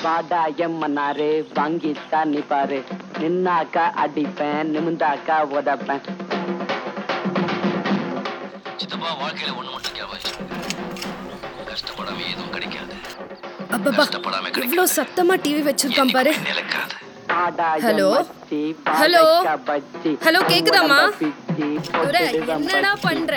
வாடா எம்மனாரு வாங்கித்தான் நிப்பாரு நின்னாக்கா அடிப்பேன் நிமிந்தாக்கா உதப்பேன் சித்தப்பா வாழ்க்கையில ஒண்ணு மட்டும் ஞாபகம் வச்சுக்கோங்க. கஷ்டப்படாம எதுவும் கிடைக்காது அப்பப்பா கஷ்டப்படாம கிடைக்காது. இவ்ளோ சத்தமா டிவி வச்சிருக்கான் பாரு என்னைக்குமே நிலைக்காது ஹலோ? ஹலோ? ஹலோ, கேக்குதாம்மா? துரை, என்னடா பண்ற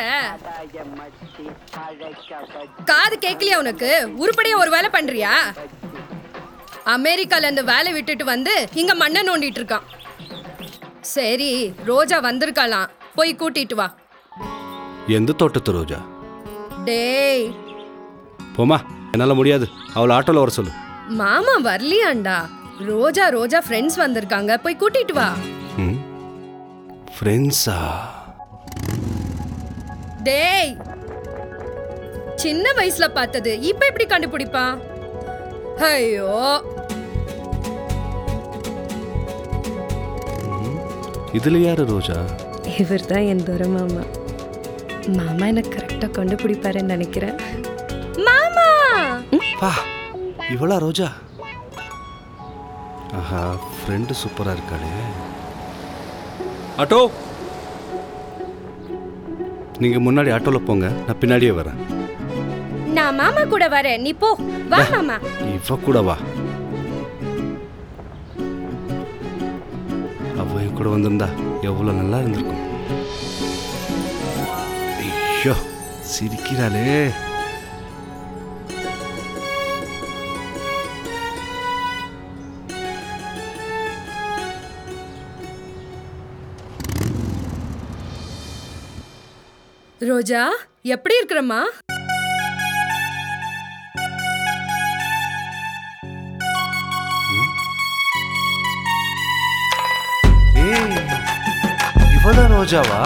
காது கேட்கலையா உனக்கு உருப்படியா ஒரு வேலை பண்றியா அமெரிக்கால இருந்து வேலை விட்டுட்டு வந்து இங்க மண்ணை நோண்டிட்டு இருக்கான் சரி ரோஜா வந்திருக்கலாம் போய் கூட்டிட்டு வா எந்த தோட்டத்து ரோஜா டேய் போமா என்னால் முடியாது அவளை ஆட்டோவில் வர சொல்லு மாமா வரலையாண்டா ரோஜா ரோஜா ஃப்ரெண்ட்ஸ் வந்திருக்காங்க போய் கூட்டிட்டு வா ம் ஃப்ரெண்ட்ஸா டேய் சின்ன வயசுல பார்த்தது இப்ப எப்படி கண்டுபிடிப்பான் ஐயோ இதில் யாரு ரோஜா இவர் தான் என் துரை மாமா மாமா எனக்கு கரெக்டாக கண்டுபிடிப்பாருன்னு நினைக்கிறேன் மாமா பா இவளா ரோஜா ஆஹா ஃப்ரெண்டு சூப்பராக இருக்காளே ஆட்டோ நீங்கள் முன்னாடி ஆட்டோவில் போங்க நான் பின்னாடியே வரேன் நான் மாமா கூட வரேன் நீ போ வா மாமா இவ கூட வா அவ என் கூட வந்திருந்தா எவ்வளோ நல்லா இருந்திருக்கும் ஐயோ சிரிக்கிறாளே ரோஜா எப்படி இருக்கிறம்மா ஏய் இவதான் ரோஜாவா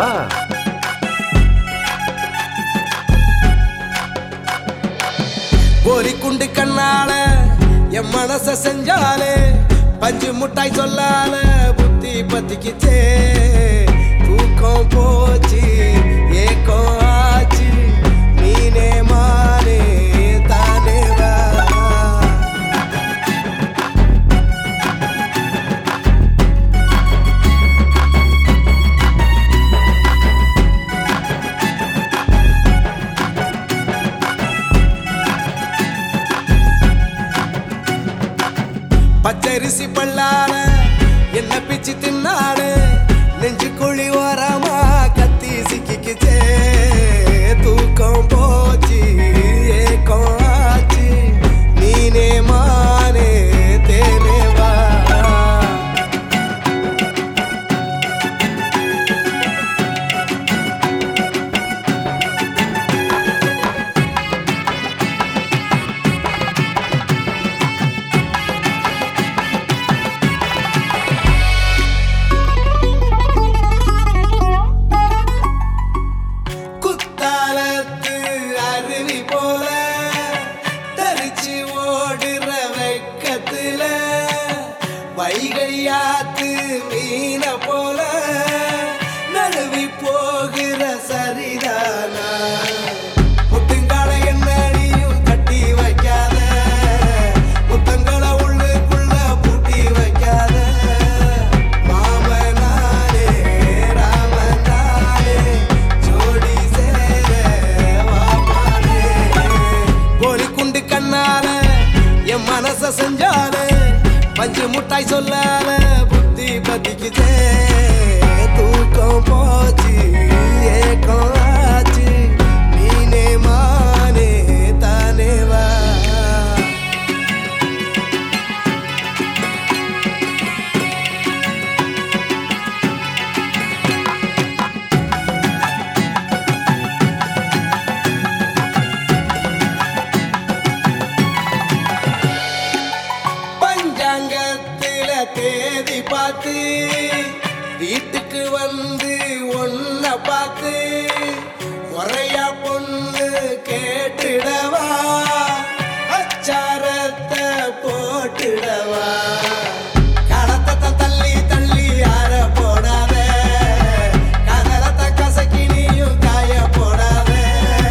கோரி குண்டு கண்ணால என் மனச செஞ்சாலே பஞ்சு முட்டாய் சொல்லால புத்தி பத்திக்கிச்சே தூக்கம் போச்சு ஏக்கம் ஆச்சு நீனே மானே தானே வா பச்சரிசி பல்லால என்ன பிச்சு தின்னாடு நெஞ்சு குழி ஓரமா கத்தி சிக்கிக்குச்சே தூக்கம் போச்சு ஏக்கம் ஆச்சு நீனே மானே தேனே வா குத்தாலத்து அருவி போல தரிச்சு ஓடுற வெக்கத்துல வைகையாத்து மீன போல நழுவி போகிற சரிதானா முட்டுங்கால என்னடியும் கட்டி வைக்காத முத்தங்களை உள்ளுக்குள்ள பூட்டி வைக்காத மாமனானே ராமனானே ஜோடி சேர வாமானே கோலி குண்டு கண்ணால என் மனச செஞ்சாலே பஞ்சு முட்டாய் சொல்லால புத்தி பத்திக்குச்சே தூக்கம் போச்சு ஏக்கம் ஆச்சு நீனே மானே தானே வா பஞ்சாங்கத்தில தேதி பார்த்து வீட்டுக்கு வந்து ஒன்ன பார்த்து முறையா பொண்ணு கேட்டுடவா அச்சாரத்தை போட்டுடவா கடத்தத்தை தள்ளி தள்ளி யார போடாத கதலத்தை கசக்கி நீயும் காய போடாத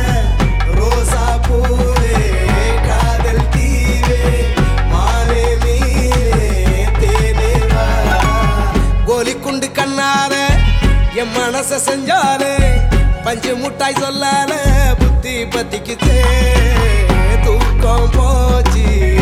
ரோசா பூவே காதல் தீவே மாலே மிட்டாய் சொல்லால புத்தி பத்திக்குச்சே தூக்கம் போச்சு